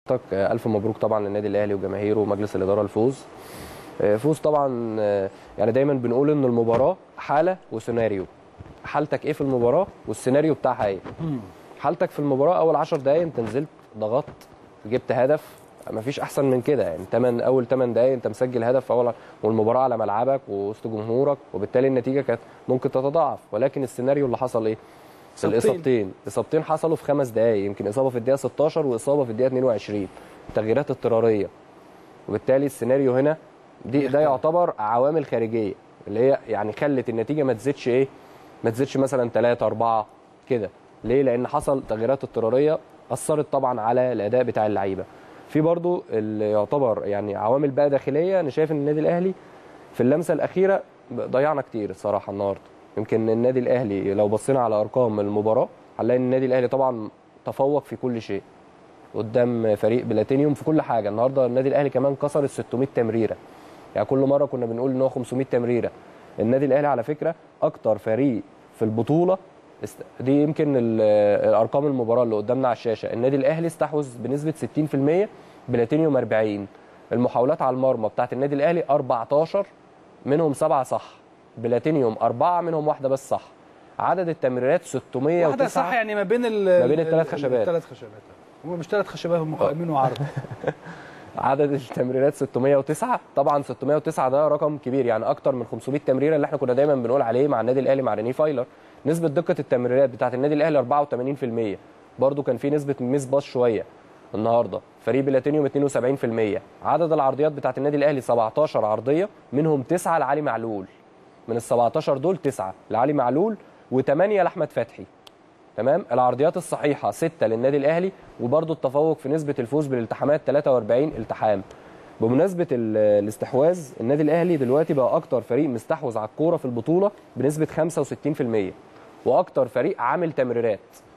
حضرتك الف مبروك طبعا للنادي الاهلي وجماهيره ومجلس الاداره الفوز فوز طبعا يعني دايما بنقول ان المباراه حاله وسيناريو حالتك ايه في المباراه والسيناريو بتاعها ايه حالتك في المباراه اول 10 دقائق انت نزلت ضغطت جبت هدف مفيش احسن من كده يعني تمن اول 8 دقائق انت مسجل هدف في اول والمباراه على ملعبك ووسط جمهورك وبالتالي النتيجه كانت ممكن تتضاعف ولكن السيناريو اللي حصل ايه إصابتين. الاصابتين اصابتين حصلوا في خمس دقائق يمكن اصابه في الدقيقه 16 واصابه في الدقيقه 22 تغييرات اضطراريه وبالتالي السيناريو هنا دي ده يعتبر عوامل خارجيه اللي هي يعني خلت النتيجه ما تزيدش ايه ما تزيدش مثلا 3 4 كده ليه لان حصل تغييرات اضطراريه اثرت طبعا على الاداء بتاع اللعيبه في برضو اللي يعتبر يعني عوامل بقى داخليه انا شايف ان النادي الاهلي في اللمسه الاخيره ضيعنا كتير الصراحه النهارده يمكن النادي الاهلي لو بصينا على ارقام المباراه هنلاقي ان النادي الاهلي طبعا تفوق في كل شيء قدام فريق بلاتينيوم في كل حاجه النهارده النادي الاهلي كمان كسر ال 600 تمريره يعني كل مره كنا بنقول ان هو 500 تمريره النادي الاهلي على فكره اكتر فريق في البطوله است- دي يمكن ال- الارقام المباراه اللي قدامنا على الشاشه النادي الاهلي استحوذ بنسبه 60% بلاتينيوم 40 المحاولات على المرمى بتاعت النادي الاهلي 14 منهم سبعه صح بلاتينيوم اربعه منهم واحده بس صح عدد التمريرات 609 واحده صح يعني ما بين ال ما بين الثلاث خشبات. الثلاث خشبات هم مش ثلاث خشبات هم قائمين وعرض عدد التمريرات 609 طبعا 609 ده رقم كبير يعني اكتر من 500 تمريره اللي احنا كنا دايما بنقول عليه مع النادي الاهلي مع ريني فايلر نسبه دقه التمريرات بتاعه النادي الاهلي 84% برضو كان في نسبه ميس باص شويه النهارده فريق بلاتينيوم 72% عدد العرضيات بتاعه النادي الاهلي 17 عرضيه منهم 9 لعلي معلول من ال 17 دول 9 لعلي معلول و8 لاحمد فتحي تمام العرضيات الصحيحه 6 للنادي الاهلي وبرده التفوق في نسبه الفوز بالالتحامات 43 التحام بمناسبه ال- الاستحواذ النادي الاهلي دلوقتي بقى اكتر فريق مستحوذ على الكوره في البطوله بنسبه 65% واكتر فريق عامل تمريرات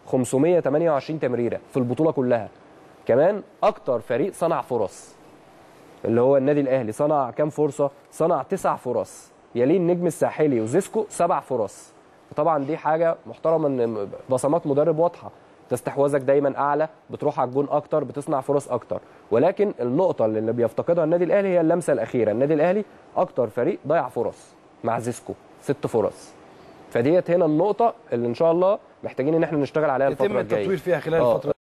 528 تمريره في البطوله كلها كمان اكتر فريق صنع فرص اللي هو النادي الاهلي صنع كام فرصه صنع تسع فرص يليه النجم الساحلي وزيسكو سبع فرص طبعا دي حاجه محترمه ان بصمات مدرب واضحه أنت استحواذك دايما اعلى بتروح على الجون اكتر بتصنع فرص اكتر ولكن النقطه اللي بيفتقدها النادي الاهلي هي اللمسه الاخيره النادي الاهلي اكتر فريق ضيع فرص مع زيسكو ست فرص فديت هنا النقطه اللي ان شاء الله محتاجين ان احنا نشتغل عليها الفتره يتم الجايه التطوير فيها خلال آه. الفتره